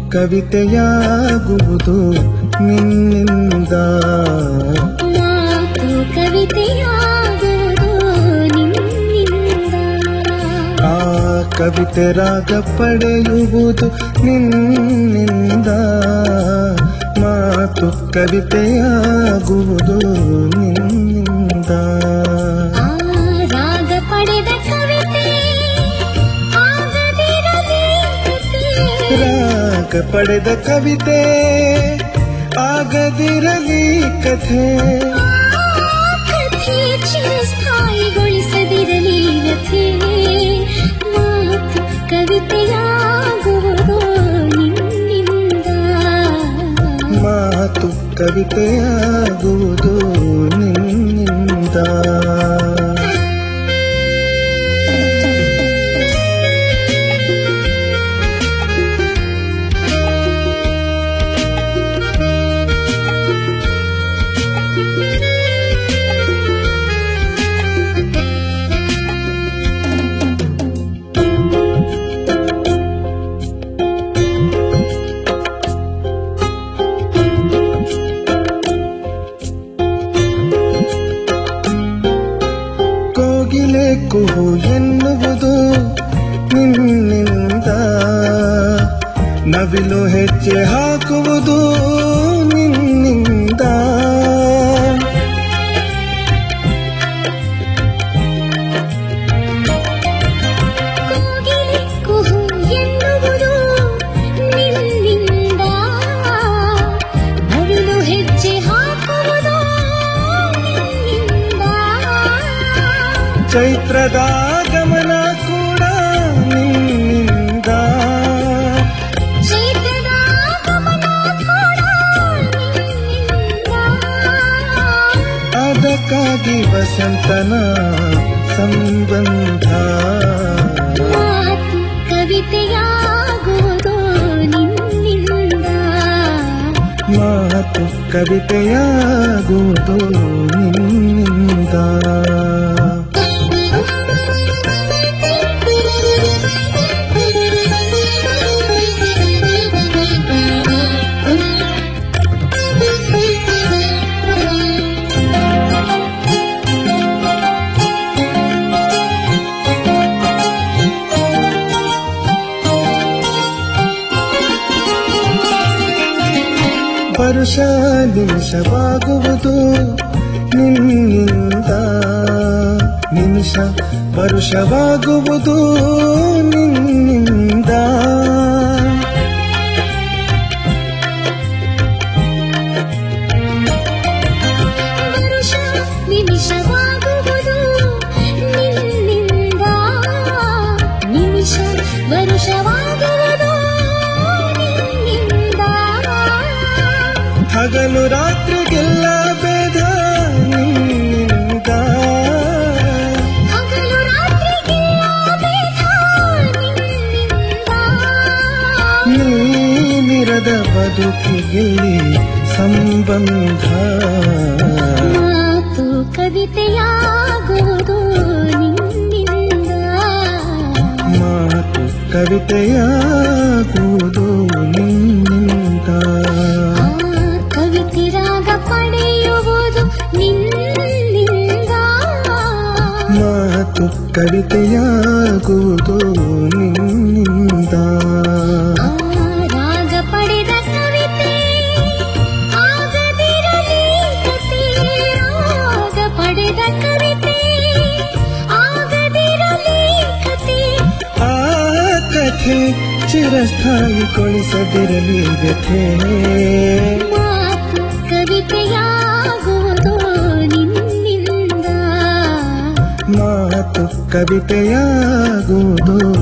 ಕವಿತೆಯಾಗುವುದು ನಿನ್ನಿಂದ ಮಾತು ಕವಿತೆಯಾಗುವುದು ನಿನ್ನಿಂದ ಆ ಕವಿತೆ ರಾಗ ಪಡೆಯುವುದು ನಿನ್ನಿಂದ ಮಾತು ಕವಿತೆಯಾಗುವುದು ನಿನ್ನಿಂದ ಆ ರಾಗ ಪಡೆದ ಕವಿತೆ ಆಗದಿರಲಿ ಕತೆ. ರಾಗ ಪಡೆದ ಕವಿತೆ ಆಗದಿರಲಿ ಕಥೆ ಆ ಕಥೆ ಚಿರಸ್ಥಾಯಿಗೊಳಿಸದಿರಲಿ ವ್ಯಥೆ ಮಾತು ಕವಿತೆಯಾಗುವುದು ನಿನ್ನಿಂದ ಮಾತು ಕವಿತೆಯಾಗುವುದು ನಿನ್ನಿಂದ ಕೋಗಿಲೆ ಕುಹು ಎನ್ನುವುದು ನಿನ್ನಿಂದ ನವಿಲು ಹೆಜ್ಜೆ ಹಾಕುವುದು ನಿನ್ನಿಂದ ಕೋಗಿಲೆ ಕುಹು ಎನ್ನುವುದು ನಿನ್ನಿಂದ ನವಿಲು ಹೆಜ್ಜೆ ಹಾಕುವುದು ನಿನ್ನಿಂದ ಚೈತ್ರದ ಗಮನ ಕೂಡ ನಿನ್ನಿಂದ ಚೈತ್ರದ ಗಮನ ಕೂಡ ನಿನ್ನಿಂದ ಅದಕ್ಕಾಗಿ ವಸಂತನ ಸಂಬಂಧ ಮಾತು ಕವಿತೆಯಾಗುವುದು ನಿನ್ನಿಂದ ಮಾತು ಕವಿತೆಯಾಗುವುದು ನಿನ್ನಿಂದ ಪರುಷ ನಿಮಿಷವಾಗುವುದು ನಿನ್ನಿಂದ ನಿಮಿಷ ಪರುಷವಾಗುವುದು ನಿನ್ನಿಂದ ವರುಷ ನಿಮಿಷವಾಗುವುದು ನಿನ್ನಿಂದ ನಿಮಿಷ ವರುಷವಾಗುವುದು ನಿನ್ನಿಂದ ಹಗಲು ರಾತ್ರಿಗೆಲ್ಲ ಭೇದ ನಿನ್ನಿಂದ ಹಗಲು ರಾತ್ರಿಗಿಲ್ಲ ಭೇದ ನಿನ್ನಿಂದ ನೀನಿರದ ಬದುಕಿಗಿಲ್ಲಿ ಸಂಬಂಧ ಮಾತು ಕವಿತೆಯಾಗುವುದು ನಿನ್ನಿಂದ ಮಾತು ಕವಿತೆಯಾಗುವುದು ನಿನ್ನಿಂದ ಆ ಕವಿತೆ ರಾಗ ಪಡೆಯುವುದು ನಿನ್ನಿಂದ ಮಾತು ಕವಿತೆಯಾಗುವುದು ನಿನ್ನಿಂದ ಆ ರಾಗ ಪಡೆದ ಕವಿತೆ ಆಗದಿರಲಿ ಕತೆ ರಾಗ ಪಡೆದ ಕವಿತೆ ಆಗದಿರಲಿ ಕತೆ ಆ ಕಥೆ ಚಿರಸ್ಥಾಯಿಗೊಳಿಸದಿರಲಿ ವ್ಯಥೆ ಮಾತು ಕವಿತೆಯಾಗುವುದು ನಿನ್ನಿಂದ ಮಾತು ಕವಿತೆಯಾಗುವುದು